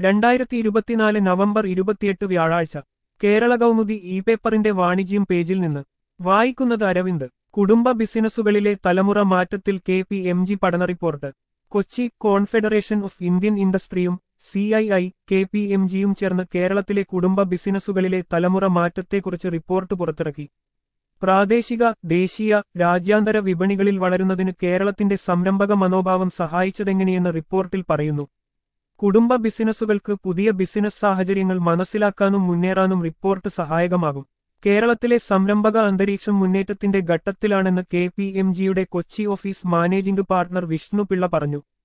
രണ്ടായിരത്തി ഇരുപത്തിനാല് നവംബർ ഇരുപത്തിയെട്ട് വ്യാഴാഴ്ച കേരള കൗമുദി ഇ പേപ്പറിന്റെ വാണിജ്യം പേജിൽ നിന്ന് വായിക്കുന്നത് അരവിന്ദ് കുടുംബ ബിസിനസ്സുകളിലെ തലമുറ മാറ്റത്തിൽ കെ പി എം ജി പഠന report Kochi confederation of Indian ഇൻഡസ്ട്രിയും C I I K P M ജിയും ചേർന്ന് കേരളത്തിലെ കുടുംബ ബിസിനസ്സുകളിലെ തലമുറ മാറ്റത്തെക്കുറിച്ച് റിപ്പോർട്ട് പുറത്തിറക്കി പ്രാദേശിക ദേശീയ രാജ്യാന്തര വിപണികളിൽ വളരുന്നതിന് കേരളത്തിന്റെ സംരംഭക മനോഭാവം സഹായിച്ചതെങ്ങനെയെന്ന് റിപ്പോർട്ടിൽ പറയുന്നു കുടുംബ ബിസിനസ്സുകൾക്ക് പുതിയ ബിസിനസ് സാഹചര്യങ്ങൾ മനസ്സിലാക്കാനും മുന്നേറാനും റിപ്പോർട്ട് സഹായകമാകും കേരളത്തിലെ സംരംഭക അന്തരീക്ഷം മുന്നേറ്റത്തിന്റെ ഘട്ടത്തിലാണെന്ന് കെ പി എം ജിയുടെ Kochi office managing partner Vishnu Pillai പറഞ്ഞു